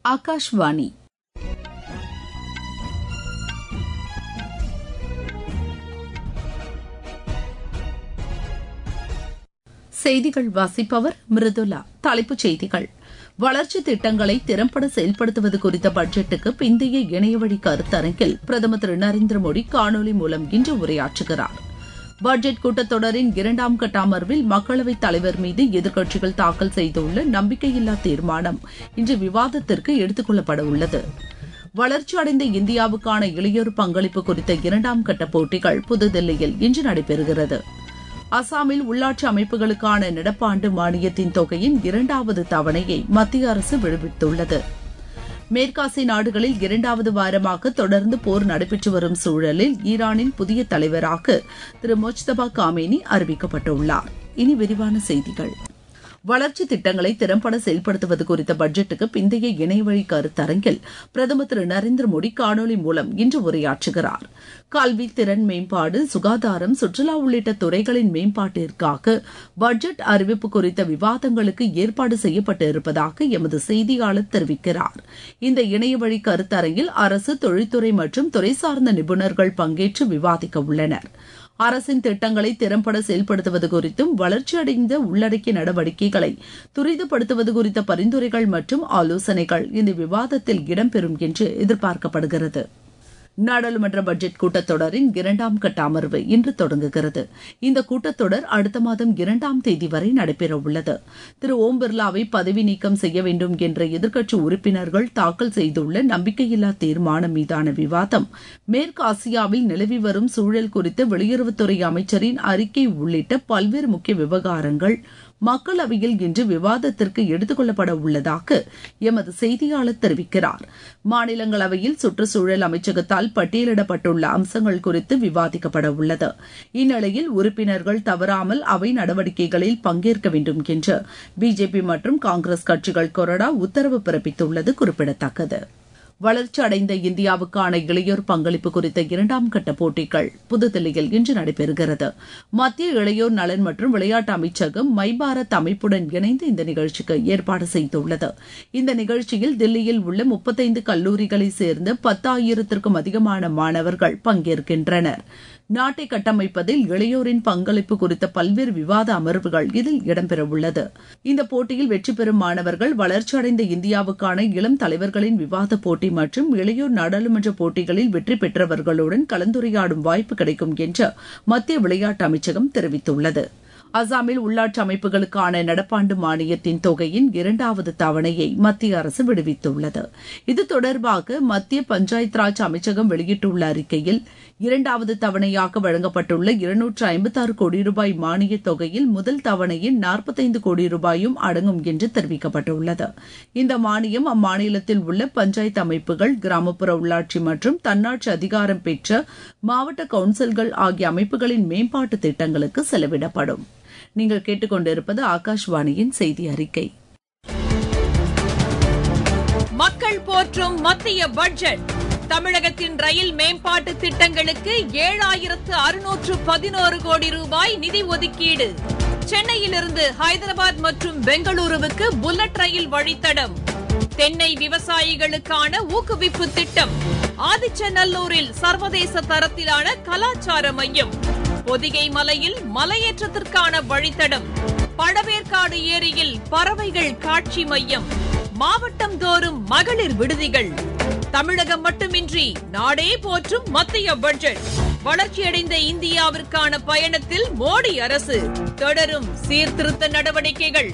ஆகாஷ்வாணி செய்திகள் வாசிப்பவர் மிருதுலா தலைப்புச் செய்திகள் வளர்ச்சி திட்டங்களை திறம்பட செயல்படுத்துவது குறித்த பட்ஜெட்டுக்கு பிந்தைய இணையவழி கருத்தரங்கில் பிரதமர் திரு நரேந்திர மோடி காணொலி மூலம் இன்று உரையாற்றுகிறார் பட்ஜெட் கூட்டத்தொடரின் இரண்டாம் கட்ட அமர்வில் மக்களவைத் தலைவர் மீது எதிர்க்கட்சிகள் தாக்கல் செய்துள்ள நம்பிக்கையில்லா தீர்மானம் இன்று விவாதத்திற்கு எடுத்துக் கொள்ளப்பட உள்ளது வளர்ச்சியடைந்த இந்தியாவுக்கான இளையோர் பங்களிப்பு குறித்த இரண்டாம் கட்ட போட்டிகள் புதுதில்லியில் இன்று நடைபெறுகிறது அசாமில் உள்ளாட்சி அமைப்புகளுக்கான நடப்பாண்டு மானியத்தின் தொகையின் இரண்டாவது தவணையை மத்திய அரசு விடுவித்துள்ளது மேற்காசிய நாடுகளில் இரண்டாவது வாரமாக தொடர்ந்து போர் நடைபெற்று வரும் சூழலில் ஈரானின் புதிய தலைவராக திரு மொஜ்தபா காமேனி அறிவிக்கப்பட்டுள்ளார் இனி விரிவான செய்திகள் வளர்ச்சி திட்டங்களை திறம்பட செயல்படுத்துவது குறித்த பட்ஜெட்டுக்கு பிந்தைய இணையவழி கருத்தரங்கில் பிரதமர் திரு நரேந்திர மோடி காணொலி மூலம் இன்று உரையாற்றுகிறார் கல்வி திறன் மேம்பாடு சுகாதாரம் சுற்றுலா உள்ளிட்ட துறைகளின் மேம்பாட்டிற்காக பட்ஜெட் அறிவிப்பு குறித்த விவாதங்களுக்கு ஏற்பாடு செய்யப்பட்டு இருப்பதாக எமது செய்தியாளர் தெரிவிக்கிறார் இந்த இணையவழி கருத்தரங்கில் அரசு தொழில்துறை மற்றும் துறை சார்ந்த நிபுணர்கள் பங்கேற்று விவாதிக்க உள்ளனர் அரசின் திட்டங்களை திறம்பட செயல்படுத்துவது குறித்தும் வளர்ச்சியடைந்த உள்ளடக்கிய நடவடிக்கைகளை துரிதப்படுத்துவது குறித்த பரிந்துரைகள் மற்றும் ஆலோசனைகள் இந்த விவாதத்தில் இடம்பெறும் என்று எதிர்பார்க்கப்படுகிறது நாடாளுமன்ற பட்ஜெட் கூட்டத்தொடரின் இரண்டாம் கட்ட அமர்வு இன்று தொடங்குகிறது இந்த கூட்டத்தொடர் அடுத்த மாதம் இரண்டாம் தேதி வரை நடைபெறவுள்ளது திரு ஓம் பிர்லாவை பதவி நீக்கம் செய்ய வேண்டும் என்ற எதிர்க்கட்சி உறுப்பினர்கள் தாக்கல் செய்துள்ள நம்பிக்கையில்லா தீர்மானம் மீதான விவாதம் மேற்கு ஆசியாவில் நிலவி வரும் சூழல் குறித்து வெளியுறவுத்துறை அமைச்சரின் அறிக்கை உள்ளிட்ட பல்வேறு முக்கிய விவகாரங்கள் மக்களவையில் இன்று விவாதத்திற்கு எடுத்துக் கொள்ளப்பட உள்ளதாக எமது செய்தியாளர் தெரிவிக்கிறார் மாநிலங்களவையில் சுற்றுச்சூழல் அமைச்சகத்தால் பட்டியலிடப்பட்டுள்ள அம்சங்கள் குறித்து விவாதிக்கப்பட உள்ளது இந்நிலையில் உறுப்பினர்கள் தவறாமல் அவை நடவடிக்கைகளில் பங்கேற்க வேண்டும் என்று பிஜேபி மற்றும் காங்கிரஸ் கட்சிகள் கொறடா உத்தரவு பிறப்பித்துள்ளது குறிப்பிடத்தக்கது வளர்ச்சி அடைந்த இந்தியாவுக்கான இளையோர் பங்களிப்பு குறித்த இரண்டாம் கட்ட போட்டிகள் புதுதில்லியில் இன்று நடைபெறுகிறது மத்திய இளையோர் நலன் மற்றும் விளையாட்டு அமைச்சகம் மை பாரத் அமைப்புடன் இணைந்து இந்த நிகழ்ச்சிக்கு ஏற்பாடு செய்துள்ளது இந்த நிகழ்ச்சியில் தில்லியில் உள்ள முப்பத்தைந்து கல்லூரிகளைச் சேர்ந்த பத்தாயிரத்திற்கும் அதிகமான மாணவர்கள் பங்கேற்கின்றனர் நாட்டை கட்டமைப்பதில் இளையோரின் பங்களிப்பு குறித்த பல்வேறு விவாத அமர்வுகள் இதில் இடம்பெறவுள்ளது இந்த போட்டியில் வெற்றி பெறும் மாணவர்கள் வளர்ச்சியடைந்த இந்தியாவுக்கான இளம் தலைவர்களின் விவாத போட்டி மற்றும் இளையோர் நாடாளுமன்ற போட்டிகளில் வெற்றி பெற்றவர்களுடன் கலந்துரையாடும் வாய்ப்பு கிடைக்கும் என்று மத்திய விளையாட்டு அமைச்சகம் தெரிவித்துள்ளது அசாமில் உள்ளாட்சி அமைப்புகளுக்கான நடப்பாண்டு மானியத்தின் தொகையின் இரண்டாவது தவணையை மத்திய அரசு விடுவித்துள்ளது இது தொடர்பாக மத்திய பஞ்சாயத் ராஜ் அமைச்சகம் வெளியிட்டுள்ள அறிக்கையில் இரண்டாவது தவணையாக வழங்கப்பட்டுள்ள இருநூற்று ஐம்பத்தாறு கோடி ரூபாய் மானியத் தொகையில் முதல் தவணையின் நாற்பத்தைந்து கோடி ரூபாயும் அடங்கும் என்று தெரிவிக்கப்பட்டுள்ளது இந்த மானியம் அம்மாநிலத்தில் உள்ள பஞ்சாயத்து அமைப்புகள் கிராமப்புற உள்ளாட்சி மற்றும் தன்னாட்சி அதிகாரம் பெற்ற மாவட்ட கவுன்சில்கள் ஆகிய அமைப்புகளின் மேம்பாட்டு திட்டங்களுக்கு செலவிடப்படும் நீங்கள் கேட்டுக்கொண்டிருப்பது ஆகாஷ்வாணியின் செய்தி அறிக்கை மக்கள் போற்றும் மத்திய பட்ஜெட் தமிழகத்தின் ரயில் மேம்பாட்டு திட்டங்களுக்கு ஏழாயிரத்து அறுநூற்று பதினோரு கோடி ரூபாய் நிதி ஒதுக்கீடு சென்னையிலிருந்து ஹைதராபாத் மற்றும் பெங்களூருவுக்கு புல்லட் ரயில் வழித்தடம் தென்னை விவசாயிகளுக்கான ஊக்குவிப்பு திட்டம் ஆதிச்சநல்லூரில் சர்வதேச தரத்திலான கலாச்சார மையம் பொதிகை மலையில் மலையேற்றத்திற்கான வழித்தடம் பழவேற்காடு ஏரியில் பறவைகள் காட்சி மையம் மாவட்டம் தோறும் மகளிர் விடுதிகள் தமிழகம் மட்டுமின்றி நாடே போற்றும் மத்திய பட்ஜெட் வளர்ச்சியடைந்த இந்தியாவிற்கான பயணத்தில் மோடி அரசு தொடரும் சீர்திருத்த நடவடிக்கைகள்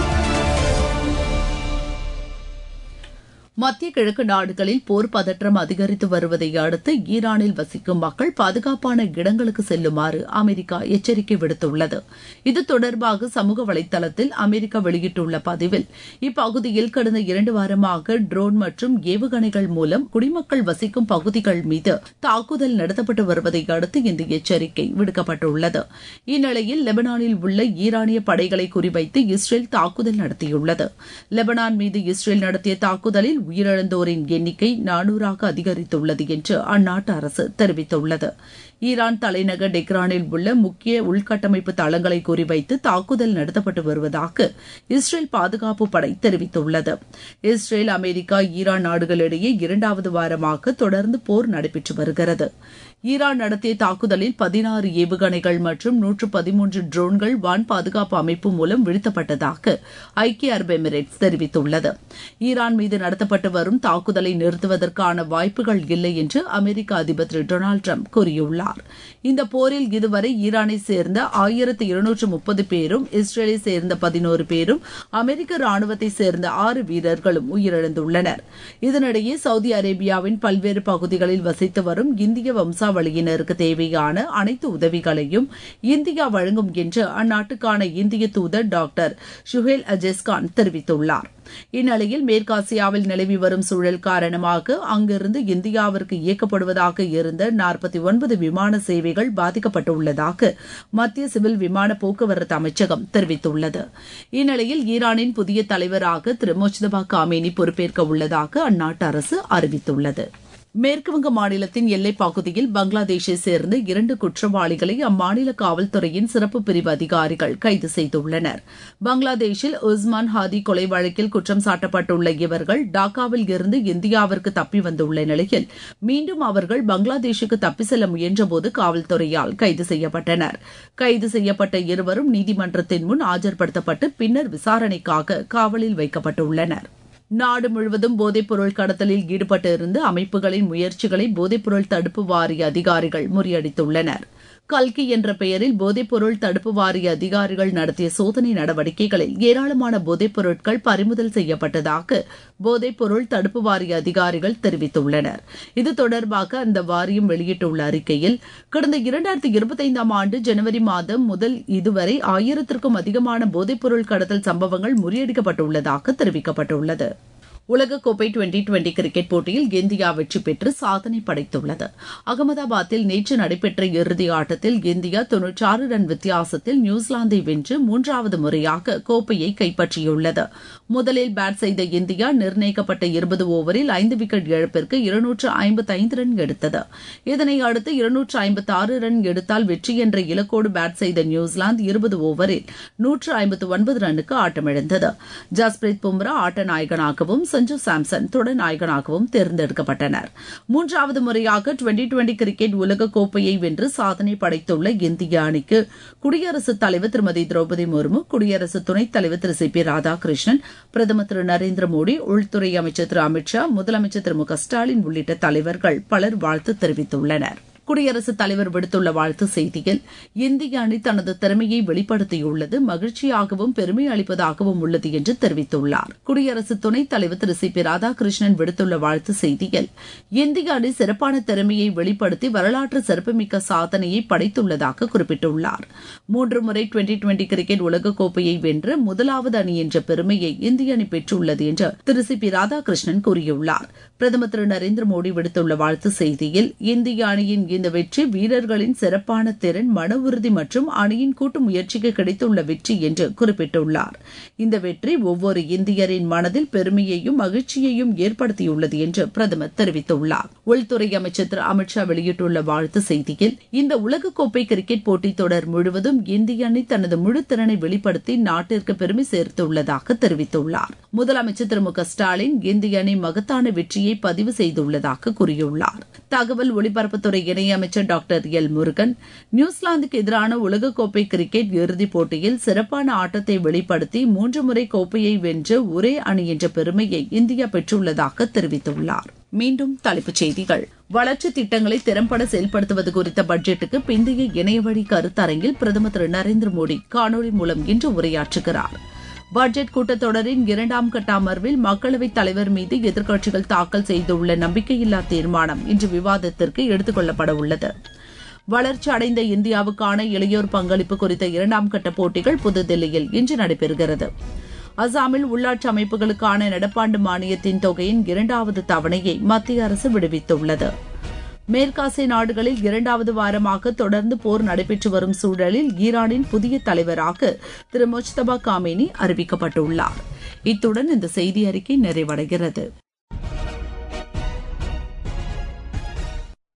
மத்திய கிழக்கு நாடுகளில் போர் பதற்றம் அதிகரித்து வருவதை அடுத்து ஈரானில் வசிக்கும் மக்கள் பாதுகாப்பான இடங்களுக்கு செல்லுமாறு அமெரிக்கா எச்சரிக்கை விடுத்துள்ளது இது தொடர்பாக சமூக வலைதளத்தில் அமெரிக்கா வெளியிட்டுள்ள பதிவில் இப்பகுதியில் கடந்த இரண்டு வாரமாக ட்ரோன் மற்றும் ஏவுகணைகள் மூலம் குடிமக்கள் வசிக்கும் பகுதிகள் மீது தாக்குதல் நடத்தப்பட்டு வருவதை அடுத்து இந்த எச்சரிக்கை விடுக்கப்பட்டுள்ளது இந்நிலையில் லெபனானில் உள்ள ஈரானிய படைகளை குறிவைத்து இஸ்ரேல் தாக்குதல் நடத்தியுள்ளது லெபனான் மீது இஸ்ரேல் நடத்திய தாக்குதலில் உயிரிழந்தோரின் எண்ணிக்கை நானூறாக அதிகரித்துள்ளது என்று அந்நாட்டு அரசு தெரிவித்துள்ளது ஈரான் தலைநகர் டெக்ரானில் உள்ள முக்கிய உள்கட்டமைப்பு தளங்களை குறிவைத்து தாக்குதல் நடத்தப்பட்டு வருவதாக இஸ்ரேல் பாதுகாப்பு படை தெரிவித்துள்ளது இஸ்ரேல் அமெரிக்கா ஈரான் நாடுகளிடையே இரண்டாவது வாரமாக தொடர்ந்து போர் நடைபெற்று வருகிறது ஈரான் நடத்திய தாக்குதலில் பதினாறு ஏவுகணைகள் மற்றும் நூற்று பதிமூன்று ட்ரோன்கள் வான் பாதுகாப்பு அமைப்பு மூலம் வீழ்த்தப்பட்டதாக ஐக்கிய அரபு எமிரேட்ஸ் தெரிவித்துள்ளது ஈரான் மீது நடத்தப்பட்டு வரும் தாக்குதலை நிறுத்துவதற்கான வாய்ப்புகள் இல்லை என்று அமெரிக்க அதிபர் திரு டொனால்டு ட்ரம்ப் கூறியுள்ளார் இந்த போரில் இதுவரை ஈரானை சேர்ந்த ஆயிரத்து இருநூற்று முப்பது பேரும் இஸ்ரேலை சேர்ந்த பதினோரு பேரும் அமெரிக்க ராணுவத்தை சேர்ந்த ஆறு வீரர்களும் உயிரிழந்துள்ளனர் இதனிடையே சவுதி அரேபியாவின் பல்வேறு பகுதிகளில் வசித்து வரும் இந்திய வம்சாவளியினருக்கு தேவையான அனைத்து உதவிகளையும் இந்தியா வழங்கும் என்று அந்நாட்டுக்கான இந்திய தூதர் டாக்டர் ஷுஹேல் அஜெஸ்கான் தெரிவித்துள்ளார் இந்நிலையில் மேற்காசியாவில் நிலவி வரும் சூழல் காரணமாக அங்கிருந்து இந்தியாவிற்கு இயக்கப்படுவதாக இருந்த நாற்பத்தி ஒன்பது விமான சேவைகள் பாதிக்கப்பட்டுள்ளதாக மத்திய சிவில் விமான போக்குவரத்து அமைச்சகம் தெரிவித்துள்ளது இந்நிலையில் ஈரானின் புதிய தலைவராக திரு முஜ்தபா காமேனி பொறுப்பேற்க உள்ளதாக அந்நாட்டு அரசு அறிவித்துள்ளது மேற்குவங்க மாநிலத்தின் எல்லைப் பகுதியில் பங்களாதேஷை சேர்ந்த இரண்டு குற்றவாளிகளை அம்மாநில காவல்துறையின் சிறப்பு பிரிவு அதிகாரிகள் கைது செய்துள்ளனர் பங்களாதேஷில் உஸ்மான் ஹாதி கொலை வழக்கில் குற்றம் சாட்டப்பட்டுள்ள இவர்கள் டாக்காவில் இருந்து இந்தியாவிற்கு தப்பி வந்துள்ள நிலையில் மீண்டும் அவர்கள் பங்களாதேஷுக்கு தப்பி செல்ல முயன்றபோது காவல்துறையால் கைது செய்யப்பட்டனர் கைது செய்யப்பட்ட இருவரும் நீதிமன்றத்தின் முன் ஆஜர்படுத்தப்பட்டு பின்னர் விசாரணைக்காக காவலில் வைக்கப்பட்டுள்ளனர் நாடு முழுவதும் போதைப்பொருள் கடத்தலில் ஈடுபட்டிருந்த அமைப்புகளின் முயற்சிகளை போதைப்பொருள் தடுப்பு வாரிய அதிகாரிகள் முறியடித்துள்ளனர் கல்கி என்ற பெயரில் போதைப்பொருள் தடுப்பு வாரிய அதிகாரிகள் நடத்திய சோதனை நடவடிக்கைகளில் ஏராளமான போதைப் பொருட்கள் பறிமுதல் செய்யப்பட்டதாக போதைப்பொருள் தடுப்பு வாரிய அதிகாரிகள் தெரிவித்துள்ளனர் இது தொடர்பாக அந்த வாரியம் வெளியிட்டுள்ள அறிக்கையில் கடந்த இரண்டாயிரத்தி இருபத்தைந்தாம் ஆண்டு ஜனவரி மாதம் முதல் இதுவரை ஆயிரத்திற்கும் அதிகமான போதைப்பொருள் கடத்தல் சம்பவங்கள் முறியடிக்கப்பட்டுள்ளதாக தெரிவிக்கப்பட்டுள்ளது உலகக்கோப்பை டுவெண்டி டுவெண்டி கிரிக்கெட் போட்டியில் இந்தியா வெற்றி பெற்று சாதனை படைத்துள்ளது அகமதாபாத்தில் நேற்று நடைபெற்ற இறுதி ஆட்டத்தில் இந்தியா தொன்னூற்றாறு ரன் வித்தியாசத்தில் நியூசிலாந்தை வென்று மூன்றாவது முறையாக கோப்பையை கைப்பற்றியுள்ளது முதலில் பேட் செய்த இந்தியா நிர்ணயிக்கப்பட்ட இருபது ஓவரில் ஐந்து விக்கெட் இழப்பிற்கு இருநூற்று ஐம்பத்தைந்து ரன் எடுத்தது இதனை அடுத்து இருநூற்று ஐம்பத்தி ஆறு ரன் எடுத்தால் வெற்றி என்ற இலக்கோடு பேட் செய்த நியூசிலாந்து இருபது ஓவரில் நூற்று ஐம்பத்து ஒன்பது ரன்னுக்கு ஆட்டமிழந்தது ஜஸ்பிரீத் பும்ரா ஆட்ட நாயகனாகவும் சஞ்சு சாம்சன் தொடர் நாயகனாகவும் தேர்ந்தெடுக்கப்பட்டனர் மூன்றாவது முறையாக டுவெண்டி டுவெண்டி கிரிக்கெட் உலக கோப்பையை வென்று சாதனை படைத்துள்ள இந்திய அணிக்கு குடியரசுத் தலைவர் திருமதி திரௌபதி முர்மு குடியரசு துணைத் தலைவர் திரு சி பி ராதாகிருஷ்ணன் பிரதமர் திரு நரேந்திர மோடி உள்துறை அமைச்சர் திரு அமித் ஷா முதலமைச்சர் திரு மு க ஸ்டாலின் உள்ளிட்ட தலைவர்கள் பலர் வாழ்த்து தெரிவித்துள்ளனர் குடியரசுத் தலைவர் விடுத்துள்ள வாழ்த்து செய்தியில் இந்திய அணி தனது திறமையை வெளிப்படுத்தியுள்ளது மகிழ்ச்சியாகவும் பெருமை அளிப்பதாகவும் உள்ளது என்று தெரிவித்துள்ளார் குடியரசு துணைத் தலைவர் திரு சி பி ராதாகிருஷ்ணன் விடுத்துள்ள வாழ்த்து செய்தியில் இந்திய அணி சிறப்பான திறமையை வெளிப்படுத்தி வரலாற்று சிறப்புமிக்க சாதனையை படைத்துள்ளதாக குறிப்பிட்டுள்ளார் மூன்று முறை டுவெண்டி டுவெண்டி கிரிக்கெட் உலகக்கோப்பையை வென்று முதலாவது அணி என்ற பெருமையை இந்திய அணி பெற்றுள்ளது என்று திரு சி பி ராதாகிருஷ்ணன் கூறியுள்ளார் பிரதமர் திரு நரேந்திர மோடி விடுத்துள்ள வாழ்த்து செய்தியில் இந்திய அணியின் இந்த வெற்றி வீரர்களின் சிறப்பான திறன் மன உறுதி மற்றும் அணியின் கூட்டு முயற்சிக்கு கிடைத்துள்ள வெற்றி என்று குறிப்பிட்டுள்ளார் இந்த வெற்றி ஒவ்வொரு இந்தியரின் மனதில் பெருமையையும் மகிழ்ச்சியையும் ஏற்படுத்தியுள்ளது என்று பிரதமர் தெரிவித்துள்ளார் உள்துறை அமைச்சர் திரு அமித்ஷா வெளியிட்டுள்ள வாழ்த்து செய்தியில் இந்த உலகக்கோப்பை கிரிக்கெட் போட்டித் தொடர் முழுவதும் இந்திய அணி தனது முழு திறனை வெளிப்படுத்தி நாட்டிற்கு பெருமை சேர்த்துள்ளதாக தெரிவித்துள்ளார் முதலமைச்சர் திரு மு க ஸ்டாலின் இந்திய அணி மகத்தான வெற்றியை பதிவு செய்துள்ளதாக கூறியுள்ளார் தகவல் ஒலிபரப்புத்துறை இணையமைச்சர் டாக்டர் எல் முருகன் நியூசிலாந்துக்கு எதிரான உலகக்கோப்பை கிரிக்கெட் இறுதிப் போட்டியில் சிறப்பான ஆட்டத்தை வெளிப்படுத்தி மூன்று முறை கோப்பையை வென்ற ஒரே அணி என்ற பெருமையை இந்தியா பெற்றுள்ளதாக தெரிவித்துள்ளார் மீண்டும் தலைப்புச் செய்திகள் வளர்ச்சித் திட்டங்களை திறம்பட செயல்படுத்துவது குறித்த பட்ஜெட்டுக்கு பிந்தைய இணையவழி கருத்தரங்கில் பிரதமர் திரு நரேந்திர மோடி காணொலி மூலம் இன்று உரையாற்றுகிறார் பட்ஜெட் கூட்டத்தொடரின் இரண்டாம் கட்ட அமர்வில் மக்களவைத் தலைவர் மீது எதிர்க்கட்சிகள் தாக்கல் செய்துள்ள நம்பிக்கையில்லா தீர்மானம் இன்று விவாதத்திற்கு எடுத்துக் கொள்ளப்பட உள்ளது வளர்ச்சி அடைந்த இந்தியாவுக்கான இளையோர் பங்களிப்பு குறித்த இரண்டாம் கட்ட போட்டிகள் புதுதில்லியில் இன்று நடைபெறுகிறது அசாமில் உள்ளாட்சி அமைப்புகளுக்கான நடப்பாண்டு மானியத்தின் தொகையின் இரண்டாவது தவணையை மத்திய அரசு விடுவித்துள்ளது மேற்காசிய நாடுகளில் இரண்டாவது வாரமாக தொடர்ந்து போர் நடைபெற்று வரும் சூழலில் ஈரானின் புதிய தலைவராக திரு முஜ்தபா காமேனி அறிவிக்கப்பட்டுள்ளார் இத்துடன் இந்த செய்தி அறிக்கை நிறைவடைகிறது